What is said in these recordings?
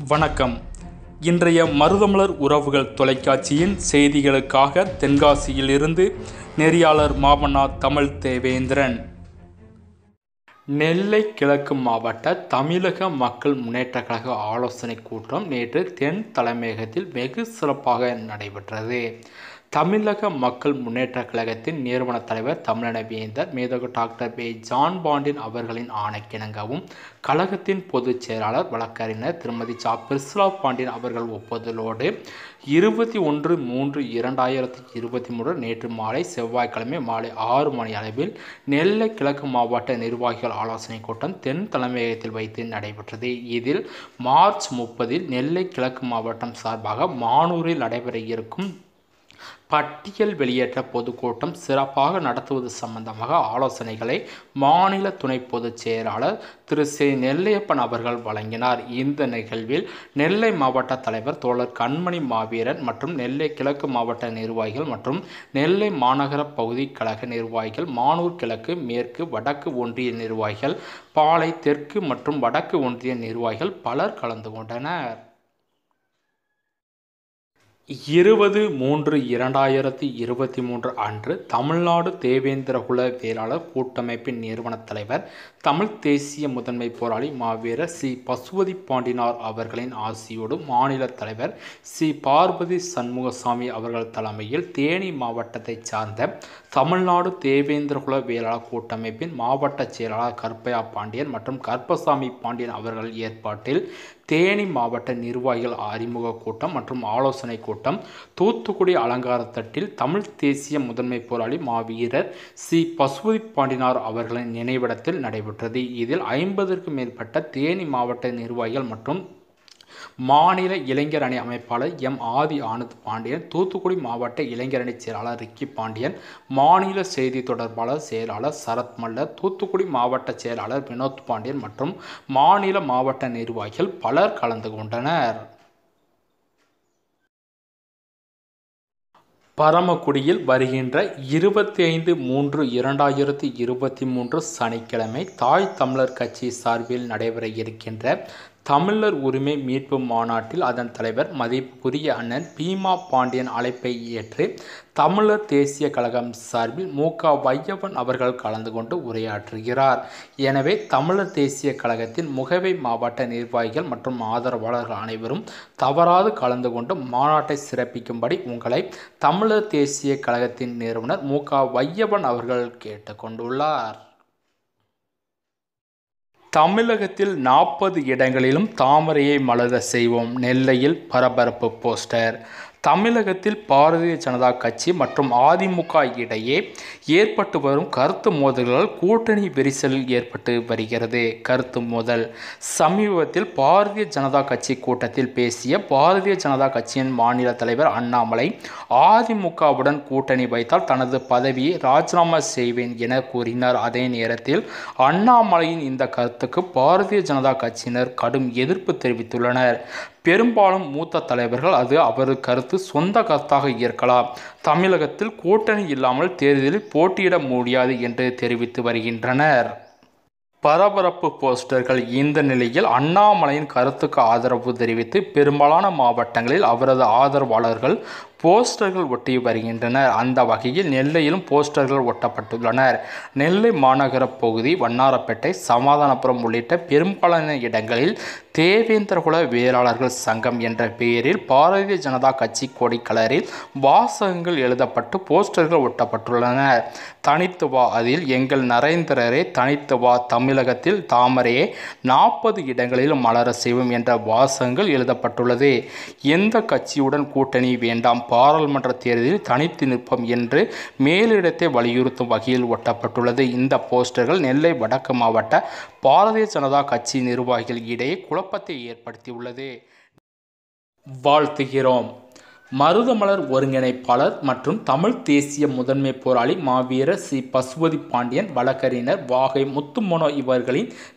வணக்கம் இன்றைய மருதமலர் உறவுகள் தொலைக்காட்சியின் செய்திகளுக்காக தென்காசியிலிருந்து நெறியாளர் மாமன்னா தமிழ் தேவேந்திரன் நெல்லை கிழக்கு மாவட்ட தமிழக மக்கள் முன்னேற்றக் கழக ஆலோசனைக் கூட்டம் நேற்று தென் தலைமையகத்தில் வெகு சிறப்பாக நடைபெற்றது தமிழக மக்கள் முன்னேற்றக் கழகத்தின் நிறுவன தலைவர் தமிழன வேந்தர் மேதகு டாக்டர் பே ஜான் பாண்டின் அவர்களின் ஆணைக்கிணங்கவும் கழகத்தின் பொதுச் செயலாளர் வழக்கறிஞர் திருமதி சா பிர்ஸ்லா பாண்டியன் அவர்கள் ஒப்புதலோடு இருபத்தி ஒன்று மூன்று இரண்டாயிரத்தி இருபத்தி மூன்று நேற்று மாலை செவ்வாய்க்கிழமை மாலை ஆறு மணி அளவில் நெல்லை கிழக்கு மாவட்ட நிர்வாகிகள் ஆலோசனைக் கூட்டம் தென் தலைமையகத்தில் வைத்து நடைபெற்றது இதில் மார்ச் முப்பதில் நெல்லை கிழக்கு மாவட்டம் சார்பாக மானூரில் நடைபெற இருக்கும் பட்டியல் வெளியேற்ற பொதுக்கூட்டம் சிறப்பாக நடத்துவது சம்பந்தமாக ஆலோசனைகளை மாநில துணை பொதுச் செயலாளர் திரு சி நெல்லையப்பன் அவர்கள் வழங்கினார் இந்த நிகழ்வில் நெல்லை மாவட்ட தலைவர் தோழர் கண்மணி மாவீரன் மற்றும் நெல்லை கிழக்கு மாவட்ட நிர்வாகிகள் மற்றும் நெல்லை மாநகர பகுதி கழக நிர்வாகிகள் மானூர் கிழக்கு மேற்கு வடக்கு ஒன்றிய நிர்வாகிகள் பாலை தெற்கு மற்றும் வடக்கு ஒன்றிய நிர்வாகிகள் பலர் கலந்து கொண்டனர் இருபது மூன்று இரண்டாயிரத்தி இருபத்தி மூன்று அன்று தமிழ்நாடு தேவேந்திரகுல வேளாளர் கூட்டமைப்பின் நிறுவனத் தலைவர் தமிழ் தேசிய முதன்மை போராளி மாவீரர் சி பசுபதி பாண்டினார் அவர்களின் ஆசியோடு மாநில தலைவர் சி பார்வதி சண்முகசாமி அவர்கள் தலைமையில் தேனி மாவட்டத்தைச் சார்ந்த தமிழ்நாடு தேவேந்திரகுல வேளாளர் கூட்டமைப்பின் மாவட்ட செயலாளர் கற்பையா பாண்டியன் மற்றும் கற்பசாமி பாண்டியன் அவர்கள் ஏற்பாட்டில் தேனி மாவட்ட நிர்வாகிகள் அறிமுக கூட்டம் மற்றும் ஆலோசனை கூட்டம் தூத்துக்குடி அலங்காரத்தட்டில் தமிழ் தேசிய முதன்மை போராளி மாவீரர் சி பசுபதி பாண்டினார் அவர்களின் நினைவிடத்தில் நடைபெற்றது இதில் ஐம்பதற்கும் மேற்பட்ட தேனி மாவட்ட நிர்வாகிகள் மற்றும் மாநில இளைஞர் அணி அமைப்பாளர் எம் ஆதி ஆனந்த் பாண்டியன் தூத்துக்குடி மாவட்ட இளைஞர் அணி செயலாளர் ரிக்கி பாண்டியன் மாநில செய்தி தொடர்பாளர் செயலாளர் சரத் மல்லர் தூத்துக்குடி மாவட்ட செயலாளர் வினோத் பாண்டியன் மற்றும் மாநில மாவட்ட நிர்வாகிகள் பலர் கலந்து கொண்டனர் பரமக்குடியில் வருகின்ற இருபத்தி ஐந்து மூன்று இரண்டாயிரத்தி இருபத்தி மூன்று சனிக்கிழமை தாய் தமிழர் கட்சி சார்பில் நடைபெற இருக்கின்ற தமிழர் உரிமை மீட்பு மாநாட்டில் அதன் தலைவர் மதிப்புக்குரிய அண்ணன் பீமா பாண்டியன் அழைப்பை ஏற்று தமிழர் தேசிய கழகம் சார்பில் மு க வையவன் அவர்கள் கலந்து கொண்டு உரையாற்றுகிறார் எனவே தமிழர் தேசிய கழகத்தின் முகவை மாவட்ட நிர்வாகிகள் மற்றும் ஆதரவாளர்கள் அனைவரும் தவறாது கலந்து கொண்டு மாநாட்டை சிறப்பிக்கும்படி உங்களை தமிழர் தேசிய கழகத்தின் நிறுவனர் மு க வையவன் அவர்கள் கேட்டுக்கொண்டுள்ளார் தமிழகத்தில் நாற்பது இடங்களிலும் தாமரையை மலர செய்வோம் நெல்லையில் பரபரப்பு போஸ்டர் தமிழகத்தில் பாரதிய ஜனதா கட்சி மற்றும் அதிமுக இடையே ஏற்பட்டு வரும் கருத்து மோதல்களால் கூட்டணி விரிசல் ஏற்பட்டு வருகிறது கருத்து மோதல் சமீபத்தில் பாரதிய ஜனதா கட்சி கூட்டத்தில் பேசிய பாரதிய ஜனதா கட்சியின் மாநில தலைவர் அண்ணாமலை அதிமுகவுடன் கூட்டணி வைத்தால் தனது பதவியை ராஜினாமா செய்வேன் என கூறினார் அதே நேரத்தில் அண்ணாமலையின் இந்த கருத்துக்கு பாரதிய ஜனதா கட்சியினர் கடும் எதிர்ப்பு தெரிவித்துள்ளனர் பெரும்பாலும் மூத்த தலைவர்கள் அது அவரது கருத்து சொந்த கருத்தாக இருக்கலாம் தமிழகத்தில் கூட்டணி இல்லாமல் தேர்தலில் போட்டியிட முடியாது என்று தெரிவித்து வருகின்றனர் பரபரப்பு போஸ்டர்கள் இந்த நிலையில் அண்ணாமலையின் கருத்துக்கு ஆதரவு தெரிவித்து பெரும்பாலான மாவட்டங்களில் அவரது ஆதரவாளர்கள் போஸ்டர்கள் ஒட்டி வருகின்றனர் அந்த வகையில் நெல்லையிலும் போஸ்டர்கள் ஒட்டப்பட்டுள்ளனர் நெல்லை மாநகர பகுதி வண்ணாரப்பேட்டை சமாதானபுரம் உள்ளிட்ட பெரும்பாலான இடங்களில் தேவேந்திரகுல வேளாளர்கள் சங்கம் என்ற பெயரில் பாரதிய ஜனதா கட்சி கொடி கலரில் வாசகங்கள் எழுதப்பட்டு போஸ்டர்கள் ஒட்டப்பட்டுள்ளன தனித்து வா அதில் எங்கள் நரேந்திரரே தனித்து வா தமிழகத்தில் தாமரையே நாற்பது இடங்களில் மலர செய்வோம் என்ற வாசகங்கள் எழுதப்பட்டுள்ளது எந்த கட்சியுடன் கூட்டணி வேண்டாம் பாராளுமன்ற தேர்தலில் தனித்து நிற்போம் என்று மேலிடத்தை வலியுறுத்தும் வகையில் ஒட்டப்பட்டுள்ளது இந்த போஸ்டர்கள் நெல்லை வடக்கு மாவட்ட பாரதிய ஜனதா கட்சி நிர்வாகிகள் இடையே குழப்பத்தை ஏற்படுத்தியுள்ளது வாழ்த்துகிறோம் மருதமலர் ஒருங்கிணைப்பாளர் மற்றும் தமிழ் தேசிய முதன்மை போராளி மாவீரர் சி பசுபதி பாண்டியன் வழக்கறிஞர் வாகை முத்துமனோ இவர்களின்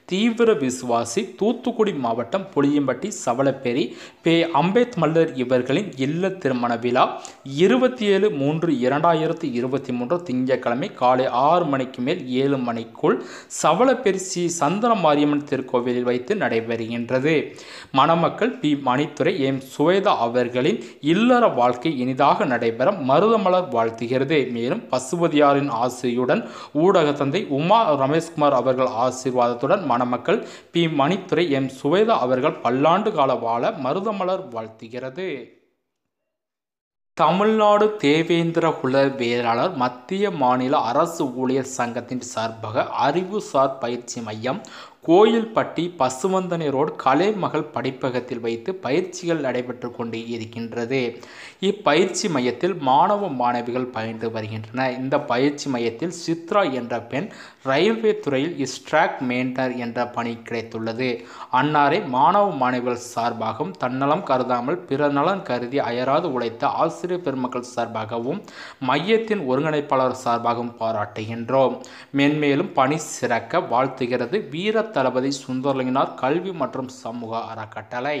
தீவிர விசுவாசி தூத்துக்குடி மாவட்டம் புளியம்பட்டி சவளப்பேரி பே அம்பேத் மல்லர் இவர்களின் இல்ல திருமண விழா இருபத்தி ஏழு மூன்று இரண்டாயிரத்தி இருபத்தி மூன்று திங்கட்கிழமை காலை ஆறு மணிக்கு மேல் ஏழு மணிக்குள் சவளப்பேரி ஸ்ரீ சந்தன மாரியம்மன் திருக்கோவிலில் வைத்து நடைபெறுகின்றது மணமக்கள் பி மணித்துறை எம் சுவேதா அவர்களின் இல்லற வாழ்க்கை இனிதாக நடைபெற மருதமலர் வாழ்த்துகிறது மேலும் பசுபதியாரின் ஆசையுடன் ஊடக தந்தை உமா ரமேஷ்குமார் அவர்கள் ஆசீர்வாதத்துடன் மணமக்கள் பி மணித்துறை எம் சுவேதா அவர்கள் பல்லாண்டு கால வாழ மருதமலர் வாழ்த்துகிறது தமிழ்நாடு தேவேந்திர குல வேளாளர் மத்திய மாநில அரசு ஊழியர் சங்கத்தின் சார்பாக அறிவுசார் பயிற்சி மையம் கோயில்பட்டி பசுவந்தனை ரோடு கலைமகள் படிப்பகத்தில் வைத்து பயிற்சிகள் நடைபெற்று கொண்டு இருக்கின்றது இப்பயிற்சி மையத்தில் மாணவ மாணவிகள் பயின்று வருகின்றன இந்த பயிற்சி மையத்தில் சித்ரா என்ற பெண் ரயில்வே துறையில் இஸ்ட்ராக் மெயின்டர் என்ற பணி கிடைத்துள்ளது அன்னாரை மாணவ மாணவிகள் சார்பாகவும் தன்னலம் கருதாமல் பிற நலன் கருதி அயராது உழைத்த ஆசிரியர் பெருமக்கள் சார்பாகவும் மையத்தின் ஒருங்கிணைப்பாளர் சார்பாகவும் பாராட்டுகின்றோம் மென்மேலும் பணி சிறக்க வாழ்த்துகிறது வீர தளபதி சுந்தரலிங்கனார் கல்வி மற்றும் சமூக அறக்கட்டளை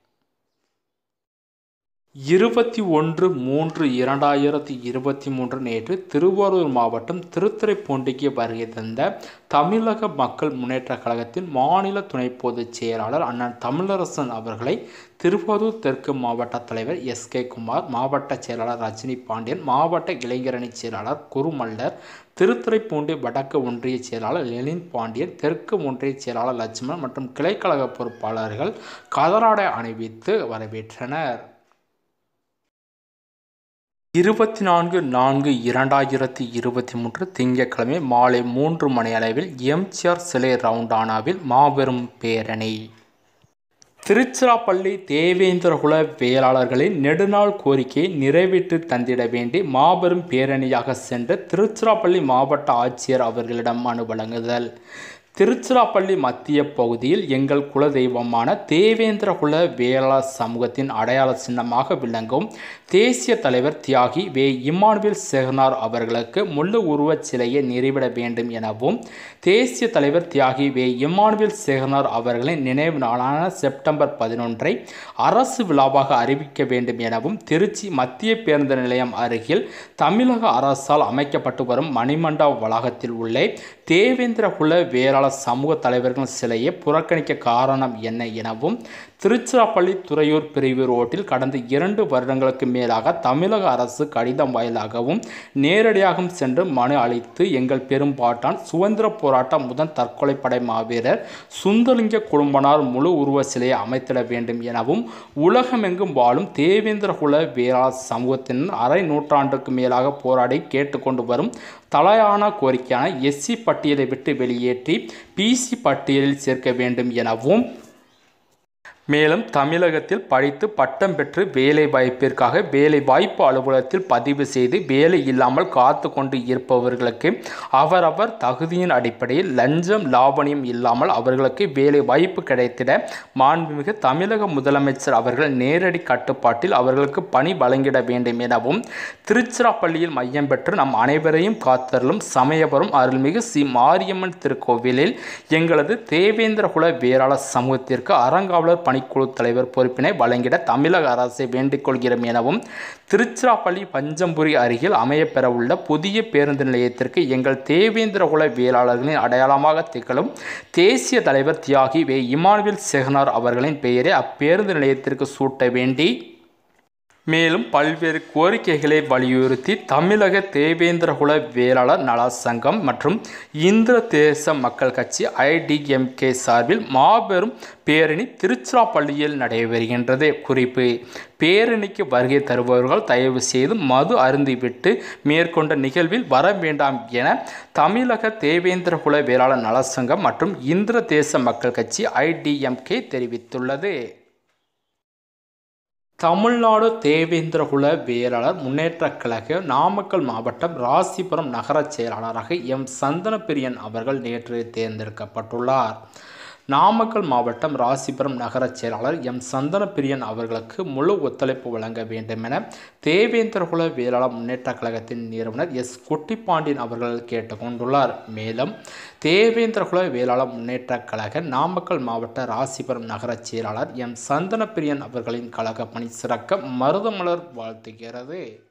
இருபத்தி ஒன்று மூன்று இரண்டாயிரத்தி இருபத்தி மூன்று நேற்று திருவாரூர் மாவட்டம் திருத்துறைப்பூண்டிக்கு வருகை தந்த தமிழக மக்கள் முன்னேற்ற கழகத்தின் மாநில துணை பொதுச் செயலாளர் அண்ணன் தமிழரசன் அவர்களை திருவாரூர் தெற்கு மாவட்ட தலைவர் எஸ் கே குமார் மாவட்ட செயலாளர் ரஜினி பாண்டியன் மாவட்ட இளைஞரணி செயலாளர் குருமல்லர் திருத்துறைப்பூண்டி வடக்கு ஒன்றிய செயலாளர் லெனின் பாண்டியன் தெற்கு ஒன்றிய செயலாளர் லட்சுமணன் மற்றும் கிளைக்கழக பொறுப்பாளர்கள் கதராடை அணிவித்து வரவேற்றனர் இருபத்தி நான்கு நான்கு இரண்டாயிரத்தி இருபத்தி மூன்று திங்கட்கிழமை மாலை மூன்று மணி அளவில் எம்ஜிஆர் சிலை ரவுண்டானாவில் மாபெரும் பேரணி திருச்சிராப்பள்ளி தேவேந்திரகுல வேளாளர்களின் நெடுநாள் கோரிக்கையை நிறைவேற்றி தந்திட வேண்டி மாபெரும் பேரணியாக சென்று திருச்சிராப்பள்ளி மாவட்ட ஆட்சியர் அவர்களிடம் மனு வழங்குதல் திருச்சிராப்பள்ளி மத்திய பகுதியில் எங்கள் குலதெய்வமான தேவேந்திரகுல வேளாளர் சமூகத்தின் அடையாள சின்னமாக விளங்கும் தேசிய தலைவர் தியாகி வே இம்மானுவேல் சேகனார் அவர்களுக்கு முள்ளு உருவச் சிலையை நிறுவிட வேண்டும் எனவும் தேசிய தலைவர் தியாகி வே இம்மானுவேல் சேகனார் அவர்களின் நினைவு நாளான செப்டம்பர் பதினொன்றை அரசு விழாவாக அறிவிக்க வேண்டும் எனவும் திருச்சி மத்திய பேருந்து நிலையம் அருகில் தமிழக அரசால் அமைக்கப்பட்டு வரும் மணிமண்டா வளாகத்தில் உள்ள தேவேந்திரகுல வேளாளர் சமூக தலைவர்கள் சிலையை புறக்கணிக்க காரணம் என்ன எனவும் திருச்சிராப்பள்ளி துறையூர் பிரிவு ரோட்டில் கடந்த இரண்டு வருடங்களுக்கு மேலாக தமிழக அரசு கடிதம் வாயிலாகவும் நேரடியாகவும் சென்று மனு அளித்து எங்கள் பெரும்பாட்டான் சுதந்திர போராட்ட முதன் தற்கொலைப்படை மாவீரர் சுந்தலிங்க குடும்பனார் முழு உருவ சிலையை அமைத்திட வேண்டும் எனவும் உலகமெங்கும் வாழும் தேவேந்திரகுல வேளாளர் சமூகத்தின் அரை நூற்றாண்டுக்கு மேலாக போராடி கேட்டுக்கொண்டு வரும் தலையான கோரிக்கையான எஸ்சி பட்டியலை விட்டு வெளியேற்றி பிசி பட்டியலில் சேர்க்க வேண்டும் எனவும் மேலும் தமிழகத்தில் படித்து பட்டம் பெற்று வேலை வாய்ப்பிற்காக வேலை வாய்ப்பு அலுவலகத்தில் பதிவு செய்து வேலை இல்லாமல் காத்து கொண்டு இருப்பவர்களுக்கு அவரவர் தகுதியின் அடிப்படையில் லஞ்சம் லாவணியம் இல்லாமல் அவர்களுக்கு வேலை வாய்ப்பு கிடைத்திட மாண்புமிகு தமிழக முதலமைச்சர் அவர்கள் நேரடி கட்டுப்பாட்டில் அவர்களுக்கு பணி வழங்கிட வேண்டும் எனவும் திருச்சிராப்பள்ளியில் மையம் பெற்று நம் அனைவரையும் காத்தருளும் சமயபுரம் அருள்மிகு சி மாரியம்மன் திருக்கோவிலில் எங்களது தேவேந்திரகுல வேளாளர் சமூகத்திற்கு அறங்காவலர் பணிக்குழு தலைவர் பொறுப்பினை வழங்கிட தமிழக அரசை வேண்டிக் கொள்கிறோம் எனவும் திருச்சிராப்பள்ளி பஞ்சம்புரி அருகில் அமையப்பெறவுள்ள புதிய பேருந்து நிலையத்திற்கு எங்கள் தேவேந்திரகுல வேளாளர்களின் அடையாளமாக திகழும் தேசிய தலைவர் தியாகி வே இமானுவேல் செகனார் அவர்களின் பெயரை அப்பேருந்து நிலையத்திற்கு சூட்ட வேண்டி மேலும் பல்வேறு கோரிக்கைகளை வலியுறுத்தி தமிழக தேவேந்திரகுல வேளாளர் நல சங்கம் மற்றும் இந்திர தேச மக்கள் கட்சி ஐடிஎம்கே சார்பில் மாபெரும் பேரணி திருச்சிராப்பள்ளியில் நடைபெறுகின்றது குறிப்பு பேரணிக்கு வருகை தருபவர்கள் தயவு செய்து மது அருந்திவிட்டு மேற்கொண்ட நிகழ்வில் வர வேண்டாம் என தமிழக தேவேந்திரகுல வேளாளர் நல சங்கம் மற்றும் இந்திர தேச மக்கள் கட்சி ஐடிஎம்கே தெரிவித்துள்ளது தமிழ்நாடு தேவேந்திரகுல வேளாளர் முன்னேற்றக் கழக நாமக்கல் மாவட்டம் ராசிபுரம் நகர செயலாளராக எம் சந்தனப்பிரியன் அவர்கள் நேற்று தேர்ந்தெடுக்கப்பட்டுள்ளார் நாமக்கல் மாவட்டம் ராசிபுரம் நகர செயலாளர் எம் சந்தனப்பிரியன் அவர்களுக்கு முழு ஒத்துழைப்பு வழங்க வேண்டும் என தேவேந்திரகுல வேளாளர் முன்னேற்ற கழகத்தின் நிறுவனர் எஸ் குட்டிப்பாண்டியன் அவர்கள் கேட்டுக்கொண்டுள்ளார் மேலும் தேவேந்திரகுல வேளாளர் முன்னேற்ற கழக நாமக்கல் மாவட்ட ராசிபுரம் நகர செயலாளர் எம் சந்தனப்பிரியன் அவர்களின் கழக பணி சிறக்க மருதமலர் வாழ்த்துகிறது